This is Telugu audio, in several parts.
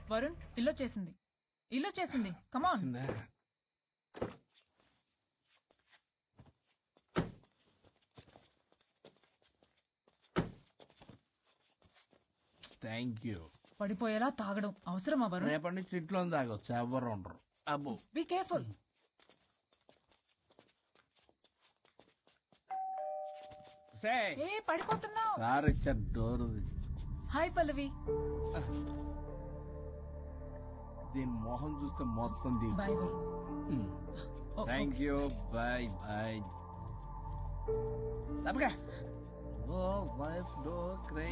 వరుణ్ ఇల్లు చేసింది ఇల్లు చేసింది కమాన్ థ్యాంక్ యూ పడిపోయేలా తాగడం అవసరమా వరుణ్ రేపటి నుంచి ఇంట్లో తాగొచ్చు ఎవరు ఉండరు అబ్బో బీ కేర్ఫుల్ సే ఏ పడిపోతున్నావు సార్ ఇచ్చారు డోర్ హాయ్ పల్లవి దీని మొహం చూస్తే మొత్తం బాయ్ వరుణ్ ఓ, థ్యాంక్ యూ బాయ్ బాయ్ తప్పగా ఓ వైఫ్ డో క్రై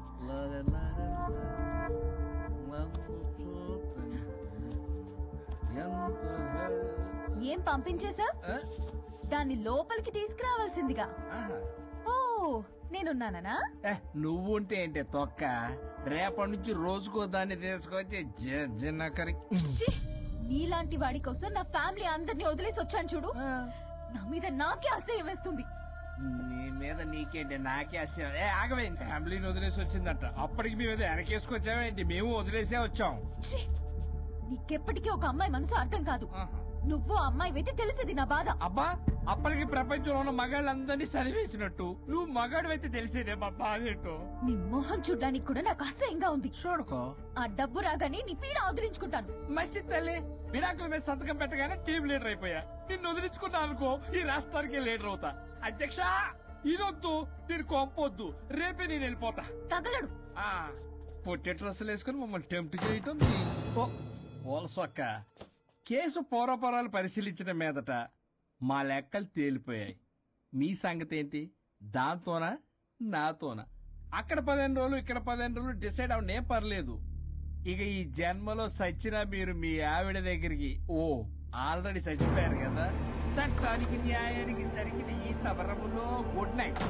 ఏం పంపించేశా దాన్ని లోపలికి తీసుకురావాల్సిందిగా ఓ నేనున్నానా నువ్వు ఉంటే ఏంటి తొక్క రేపటి నుంచి రోజుకో దాన్ని తీసుకొచ్చి జిన్నకరి ఛీ! నీలాంటి వాడి కోసం నా ఫ్యామిలీ అందరినీ వదిలేసి వచ్చాను చూడు నా మీద నాకే అసహ్యం వేస్తుంది నీ మీద నీకేంటి నాకే అసహ్యం. ఏ ఆగవే ఫ్యామిలీని వదిలేసి వచ్చిందట అప్పటికి మేము ఏదో వెనకేసుకొచ్చామేంటి మేము వదిలేసే వచ్చాం ఛీ! నీకెప్పటికీ ఒక అమ్మాయి మనసు అర్థం కాదు ఆహా. నువ్వు ఆ అమ్మాయి అయితే తెలిసేది నా బాధ అబ్బా అప్పటికి ప్రపంచంలో ఉన్న మగాళ్ళందరినీ సరివేసినట్టు నువ్వు మగాడు అయితే తెలిసేదే మా బాధేంటో నీ మొహం చూడ్డానికి కూడా నాకు అసహ్యంగా ఉంది చూడుకో ఆ డబ్బు రాగానే నీ పీడ వదిలించుకుంటాను మంచి తల్లి విడాకుల మీద సంతకం పెట్టగానే టీం లీడర్ అయిపోయా నిన్ను వదిలించుకున్నా అనుకో ఈ రాష్ట్రానికి లీడర్ అవుతా అధ్యక్ష ఇదొద్దు నేను కొంపొద్దు రేపే నేను వెళ్ళిపోతా తగలడు ఆ పొట్టి డ్రెస్సులు వేసుకుని మమ్మల్ని టెంప్ట్ చేయటం ఓ ఓలసొక్క కేసు పూర్వపరాలు పరిశీలించిన మీదట మా లెక్కలు తేలిపోయాయి మీ సంగతి ఏంటి దాంతోనా నాతోనా అక్కడ పదిహేను రోజులు ఇక్కడ పదిహేను రోజులు డిసైడ్ అవనేం పర్లేదు ఇక ఈ జన్మలో సచ్చినా మీరు మీ ఆవిడ దగ్గరికి ఓ ఆల్రెడీ చచ్చిపోయారు కదా చట్టానికి న్యాయానికి జరిగిన ఈ సబరములో గుడ్ నైట్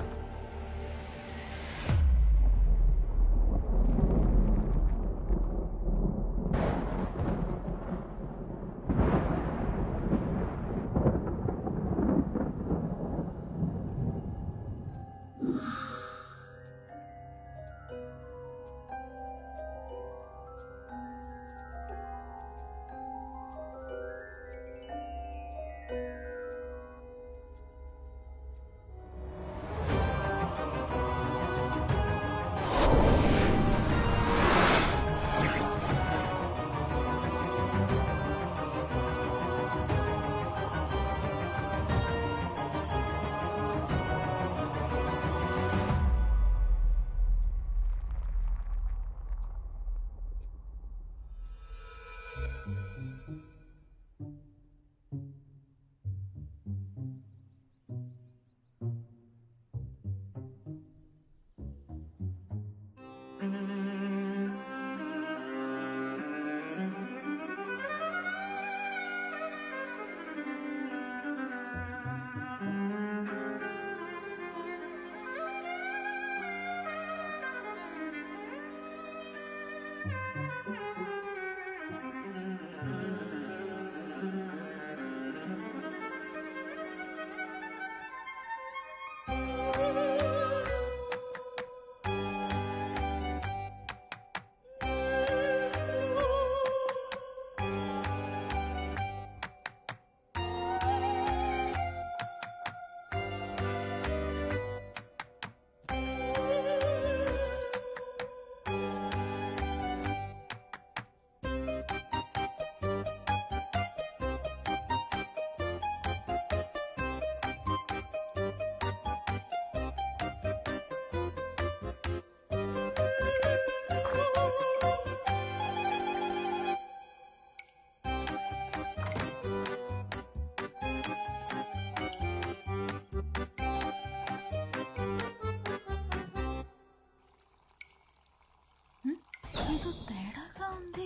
ఏదో తేడాగా ఉంది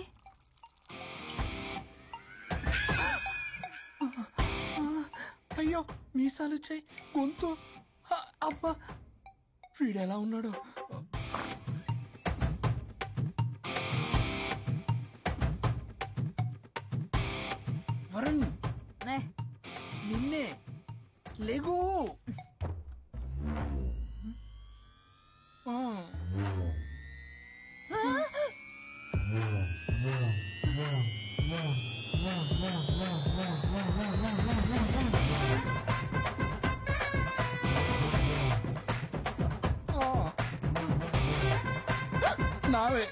అయ్యో మీసాలు వచ్చాయి గొంతు ఆ, అబ్బా వీడు ఎలా ఉన్నాడు వరుణ్ నే, నిన్నే లేగు ఆ. ఆ! నావే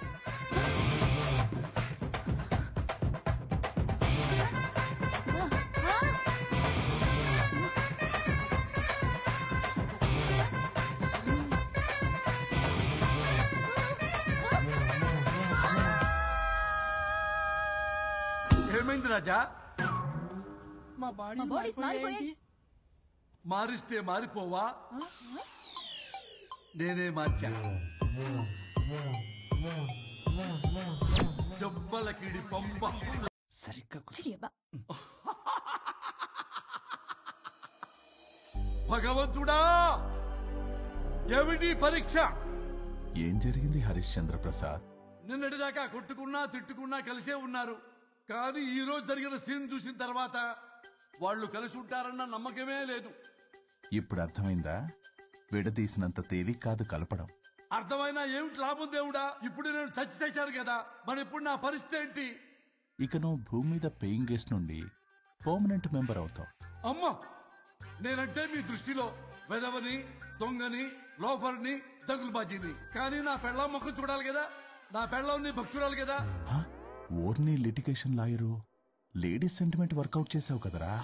ఏమైంది రాజా మా బాడీ మా bodies మారిపోయాయి. మారిస్తే మారిపోవా నేనే మార్చా జబ్బలకిడి పంప సరిగ్గా కూర్చో. చిరియబ్బా. భగవంతుడా ఏమిటి పరీక్ష ఏం జరిగింది హరిశ్చంద్ర ప్రసాద్ నిన్నటిదాకా కొట్టుకున్నా తిట్టుకున్నా కలిసే ఉన్నారు కానీ ఈ రోజు జరిగిన సీన్ చూసిన తర్వాత వాళ్ళు కలిసి ఉంటారన్న నమ్మకమే లేదు ఇప్పుడు అర్థమైందా విడదీసినంత తేలిక కాదు కలపడం అర్థమైనా ఏమిటి లాభం దేవుడా ఇప్పుడు నేను చచ్చి చేశాను కదా మరి ఇప్పుడు నా పరిస్థితి ఏంటి ఇక నువ్వు భూమి మీద పేయింగ్ గెస్ట్ నుండి పర్మనెంట్ మెంబర్ అవుతావు అమ్మా నేనంటే మీ దృష్టిలో వెదవని దొంగని లోఫర్ని దగులుబాజీని కానీ నా పెళ్ళం ముఖం చూడాలి కదా నా పెళ్ళంని భక్తురాలు కదా హా? ఓర్ని litigation lawyer ladies sentiment work out చేసావు కదరా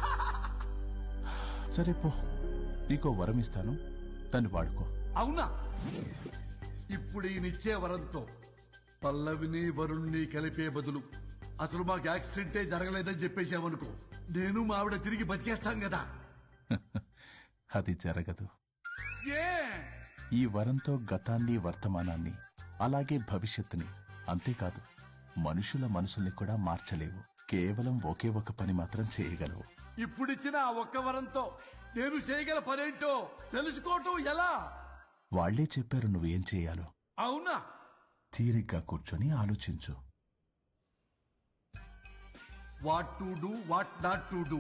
సరే పో నీకో వరం ఇస్తాను దాన్ని వాడుకో అవునా ఇప్పుడు ఈయనిచ్చే వరంతో పల్లవిని వరుణ్ణి కలిపే బదులు అసలు మాకు యాక్సిడెంటే జరగలేదని చెప్పేసామనుకో నేను మా ఆవిడ తిరిగి బతికేస్తాం కదా అది జరగదు ఏ ఈ వరంతో గతాన్ని వర్తమానాన్ని అలాగే భవిష్యత్తుని అంతేకాదు మనుషుల మనసుల్ని కూడా మార్చలేవు కేవలం ఒకే ఒక పని మాత్రం చేయగలవు ఇప్పుడిచ్చిన ఆ ఒక్క వరంతో నేను చేయగల పనేంటో తెలుసుకోవటం ఎలా వాళ్లే చెప్పారు నువ్వేం చేయాలో అవునా తీరిగ్గా కూర్చొని ఆలోచించు what to do what not to do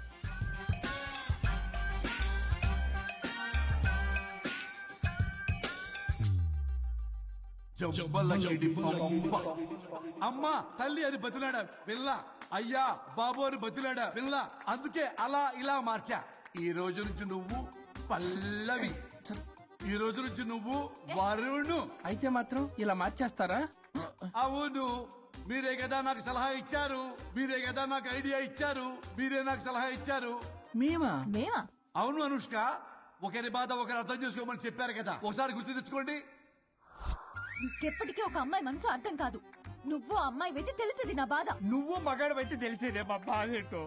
అమ్మా తల్లి అని బతిలాడా పిల్ల అయ్యా బాబు అని బతిలాడా పిల్ల అందుకే అలా ఇలా మార్చా ఈ రోజు నుంచి నువ్వు పల్లవి ఈ రోజు నుంచి నువ్వు వరుణు అయితే మాత్రం ఇలా మార్చేస్తారా అవును మీరే కదా నాకు సలహా ఇచ్చారు మీరే కదా నాకు ఐడియా ఇచ్చారు మీరే నాకు సలహా ఇచ్చారు మేమా మేమా అవును అనుష్క ఒకరి బాధ ఒకరు అర్థం చేసుకోమని చెప్పారు కదా ఒకసారి గుర్తు తెచ్చుకోండి నీకెప్పటికీ ఒక అమ్మాయి మనసు అర్థం కాదు నువ్వు ఆ అమ్మాయి వెతి తెలిసేది నా బాధ నువ్వు మగాడు అయితే తెలిసేదే మా బాధ ఏంటో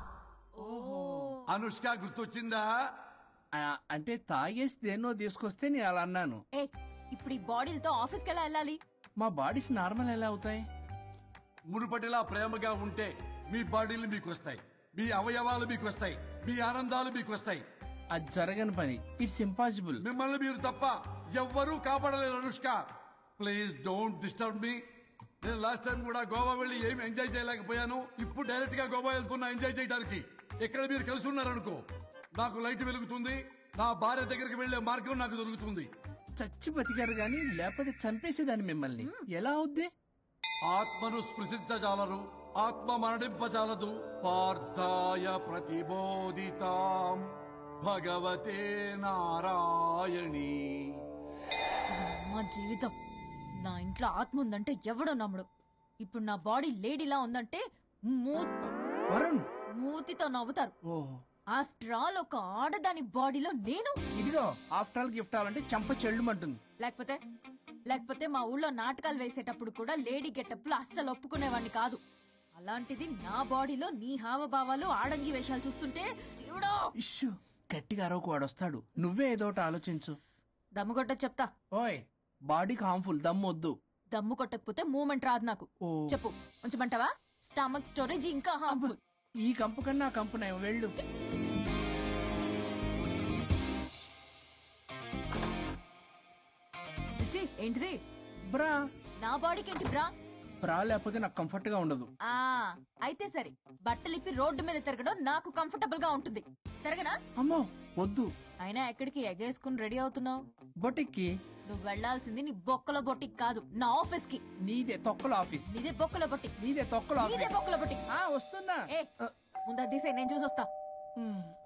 అనుష్క గుర్తొచ్చిందా ఆ, అంటే తాగేసి దేన్నో తీసుకొస్తే నేను అలా అన్నాను ఏ ఇప్పుడు ఈ బాడీలతో ఆఫీస్కి ఎలా వెళ్ళాలి మా బాడీస్ నార్మల్ ఎలా అవుతాయి మునుపటిలా ప్రేమగా ఉంటే మీ బాడీలు మీకు వస్తాయి మీ అవయవాలు మీకు వస్తాయి మీ ఆనందాలు మీకు వస్తాయి అది జరగని పని ఇట్స్ ఇంపాసిబుల్ మిమ్మల్ని మీరు తప్ప ఎవ్వరూ కాపాడలేరు Anushka please don't disturb me నేను లాస్ట్ టైం కూడా గోవా వెళ్ళి ఏం ఎంజాయ్ చేయలేకపోయాను ఇప్పుడు డైరెక్ట్ గా గోవా వెళ్తున్నా ఎంజాయ్ చేయడానికి ఇక్కడ మీరు కలిసి ఉన్నారనుకో నాకు లైట్ వెలుగుతుంది నా భార్య దగ్గరికి వెళ్లే మార్గం నాకు దొరుకుతుంది చచ్చి బతికారు గాని లేకపోతే చంపేసేదాన్ని మిమ్మల్ని ఎలా అవుద్ది ఆత్మను స్పృశించజాలరు ఆత్మ మరణింపజాలదు పార్థాయ ప్రతిబోధితాం భగవతే నారాయణి మా జీవితం నా ఇంట్లో ఆత్మ ఉందంటే ఎవడో నమ్మడు ఇప్పుడు నా బాడీ లేడీలా ఉందంటే మూ- వరుణ్ మూతితో నవ్వుతారు ఓ ఆఫ్టర్ ఆల్ ఒక ఆడదాని బాడీలో నేను ఇదిగో ఆఫ్టర్ ఆల్ గిఫ్ట్ అవ్వాలంటే చంప చెల్లుమంటుంది లేకపోతే లేకపోతే మా ఊళ్ళో నాటకాలు వేసేటప్పుడు కూడా లేడీ గెటప్లు అస్సలు ఒప్పుకునేవాడిని కాదు అలాంటిది నా బాడీలో నీ హావభావాలు ఆడంగి వేషాలు చూస్తుంటే దేవుడో ఇష్యూ గట్టిగా అరవకు వాడు వస్తాడు నువ్వే ఏదో ఒకటి ఆలోచించు దమ్ము కొట్ట చెప్తా ఓయ్ బాడీకి హార్మ్ఫుల్ దమ్మొద్దు దమ్ము కొట్టకపోతే మూమెంట్ రాదు నాకు ఓ చెప్పు ఉంచమంటావా స్టమక్ స్టోరేజ్ ఇంకా హార్మ్ఫుల్ ఈ కంపు కన్నా ఆ కంపు నయం వెళ్ళు చిచ్చి ఏంటిది బ్రా నా బాడీకి ఏంటి బ్రా బ్రా లేకపోతే నాకు కంఫర్ట్ గా ఉండదు ఆ అయితే సరే బట్టలిప్పి రోడ్డు మీద తిరగడం నాకు కంఫర్టబుల్ గా ఉంటుంది తిరగనా అమ్మో వద్దు అయినా ఎక్కడికి ఎగేసుకుని రెడీ అవుతున్నావు బొటిక్కి నువ్వు వెళ్లాల్సింది నీ బొక్కల బొట్టికి కాదు నా ఆఫీస్ కి నీదే తొక్కల ఆఫీస్ నీదే బొక్కల బొట్టి నీదే తొక్కల నీదే ఆఫీస్ బొక్కల బొట్టి ఆ, వస్తున్నా ఏ ముందు తీసే నేను చూసొస్తా ఉమ్.